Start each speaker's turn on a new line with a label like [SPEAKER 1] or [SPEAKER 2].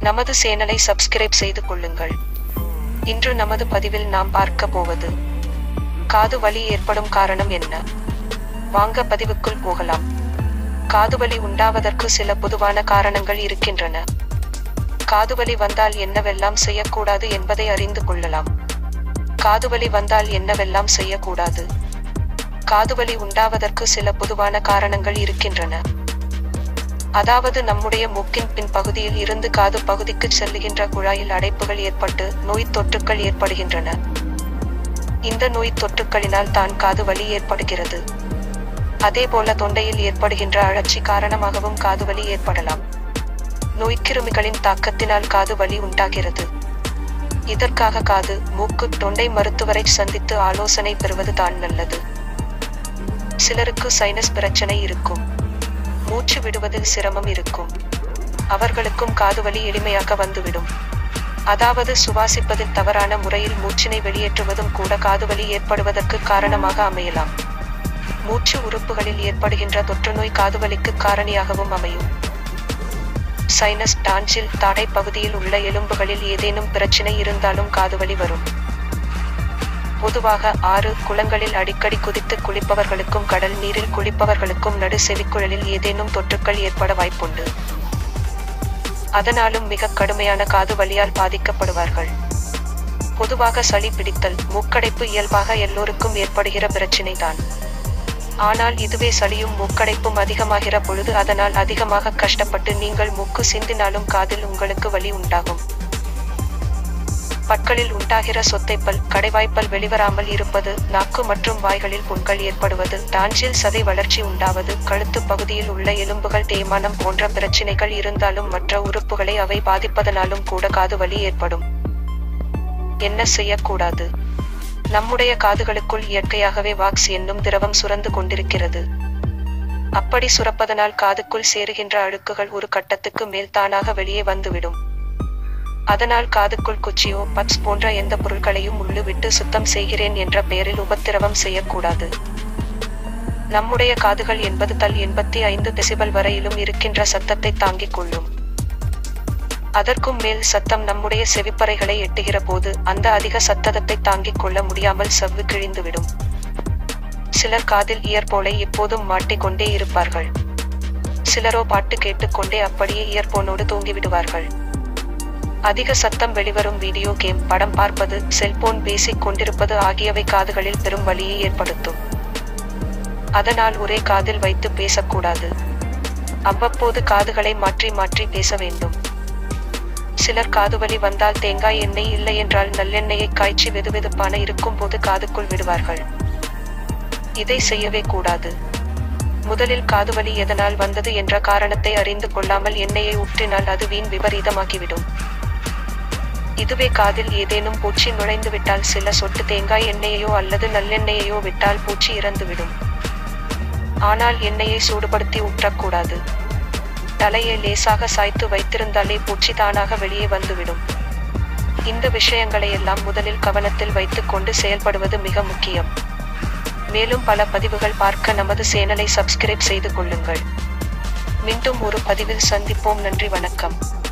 [SPEAKER 1] நமது சேனலை சப்ஸ்கிரைப் செய்து கொள்ளுங்கள் இன்று நமது பதிவில் நாம் பார்க்க போவது காது வலி ஏற்படும் காரணம் என்ன வாங்க பதிவுக்குள் போகலாம் காதுவலி உண்டாவதற்கு சில பொதுவான காரணங்கள் இருக்கின்றன காதுவலி வந்தால் என்னவெல்லாம் செய்யக்கூடாது என்பதை அறிந்து கொள்ளலாம் காதுவலி வந்தால் என்னவெல்லாம் செய்யக்கூடாது காதுவலி உண்டாவதற்கு சில பொதுவான காரணங்கள் இருக்கின்றன அதாவது நம்முடைய மூக்கின் பின் பகுதியில் இருந்து காது பகுதிக்கு செல்லுகின்ற குழாயில் அடைப்புகள் ஏற்பட்டு நோய் தொற்றுக்கள் ஏற்படுகின்றன இந்த நோய் தொற்றுக்களினால் தான் காது வலி ஏற்படுகிறது அதேபோல தொண்டையில் ஏற்படுகின்ற அழற்சி காரணமாகவும் காதுவலி ஏற்படலாம் நோய்க்கிருமிகளின் தாக்கத்தினால் காது வலி உண்டாகிறது இதற்காக காது மூக்கு தொண்டை மருத்துவரை சந்தித்து ஆலோசனை பெறுவது தான் நல்லது சிலருக்கு சைனஸ் பிரச்சனை இருக்கும் மூச்சு விடுவதில் சிரமம் இருக்கும் அவர்களுக்கும் காதுவலி எளிமையாக வந்துவிடும் அதாவது சுவாசிப்பதில் தவறான முறையில் மூச்சினை வெளியேற்றுவதும் கூட காதுவலி ஏற்படுவதற்கு காரணமாக அமையலாம் மூச்சு உறுப்புகளில் ஏற்படுகின்ற தொற்றுநோய் காதுவலிக்கு காரணியாகவும் அமையும் சைனஸ் டான்சில் தாடை பகுதியில் உள்ள எலும்புகளில் ஏதேனும் பிரச்சனை இருந்தாலும் காதுவலி வரும் பொதுவாக ஆறு குளங்களில் அடிக்கடி குதித்து குளிப்பவர்களுக்கும் கடல் நீரில் குளிப்பவர்களுக்கும் நடு செவிக்குழலில் ஏதேனும் தொற்றுக்கள் ஏற்பட வாய்ப்புண்டு அதனாலும் மிக கடுமையான காது வலியால் பாதிக்கப்படுவார்கள் பொதுவாக சளி பிடித்தல் மூக்கடைப்பு இயல்பாக எல்லோருக்கும் ஏற்படுகிற பிரச்சினைதான் ஆனால் இதுவே சளியும் மூக்கடைப்பும் அதிகமாகிற பொழுது அதனால் அதிகமாக கஷ்டப்பட்டு நீங்கள் மூக்கு சிந்தினாலும் காதில் உங்களுக்கு வலி உண்டாகும் பற்களில் உண்டாகிற சொத்தைப்பல் கடைவாய்ப்பல் வெளிவராமல் இருப்பது நாக்கு மற்றும் வாய்களில் புண்கள் ஏற்படுவது டான்சில் சதை வளர்ச்சி உண்டாவது கழுத்து பகுதியில் உள்ள எலும்புகள் தேய்மானம் போன்ற பிரச்சினைகள் இருந்தாலும் மற்ற உறுப்புகளை அவை பாதிப்பதனாலும் கூட காது வலி ஏற்படும் என்ன செய்யக்கூடாது நம்முடைய காதுகளுக்குள் இயற்கையாகவே வாக்ஸ் என்னும் திரவம் சுரந்து கொண்டிருக்கிறது அப்படி சுரப்பதனால் காதுக்குள் சேருகின்ற அழுக்குகள் ஒரு கட்டத்துக்கு மேல் தானாக வெளியே வந்துவிடும் அதனால் காதுக்குள் குச்சியோ பட்ஸ் போன்ற எந்த பொருட்களையும் உள்ளு விட்டு சுத்தம் செய்கிறேன் என்ற பெயரில் உபத்திரவம் செய்யக்கூடாது நம்முடைய காதுகள் என்பது தல் எண்பத்தி ஐந்து டெசிபல் வரையிலும் இருக்கின்ற சத்தத்தை தாங்கிக் கொள்ளும் அதற்கும் மேல் சத்தம் நம்முடைய செவிப்பறைகளை எட்டுகிற போது அந்த அதிக சத்தத்தை தாங்கிக் கொள்ள முடியாமல் செவ்வு கிழிந்துவிடும் சிலர் காதில் இயற்போலை எப்போதும் மாட்டிக்கொண்டே இருப்பார்கள் சிலரோ பாட்டு கேட்டுக்கொண்டே அப்படியே இயற்போனோடு தூங்கிவிடுவார்கள் அதிக சத்தம் வெளிவரும் வீடியோ கேம் படம் பார்ப்பது செல்போன் பேசிக் கொண்டிருப்பது ஆகியவை காதுகளில் பெரும் வலியை ஏற்படுத்தும் அதனால் ஒரே காதில் வைத்து பேசக்கூடாது அவ்வப்போது காதுகளை மாற்றி மாற்றி பேச வேண்டும் சிலர் காதுவலி வந்தால் தேங்காய் எண்ணெய் இல்லை என்றால் நல்லெண்ணெயை காய்ச்சி வெதுவெதுப்பான இருக்கும் போது காதுக்குள் விடுவார்கள் இதை செய்யவே கூடாது முதலில் காதுவலி எதனால் வந்தது என்ற காரணத்தை அறிந்து கொள்ளாமல் எண்ணெயை ஊற்றினால் அது வீண் விபரீதமாகிவிடும் இதுவே காதில் ஏதேனும் பூச்சி நுழைந்து விட்டால் சில சொட்டு தேங்காய் எண்ணெயையோ அல்லது நல்லெண்ணெயையோ விட்டால் பூச்சி இறந்துவிடும் ஆனால் எண்ணெயை சூடுபடுத்தி ஊற்றக்கூடாது தலையை லேசாக சாய்த்து வைத்திருந்தாலே பூச்சி தானாக வெளியே வந்துவிடும் இந்த விஷயங்களை எல்லாம் முதலில் கவனத்தில் வைத்துக் கொண்டு செயல்படுவது மிக முக்கியம் மேலும் பல பதிவுகள் பார்க்க நமது சேனலை சப்ஸ்கிரைப் செய்து கொள்ளுங்கள் மீண்டும் ஒரு பதிவில் சந்திப்போம் நன்றி வணக்கம்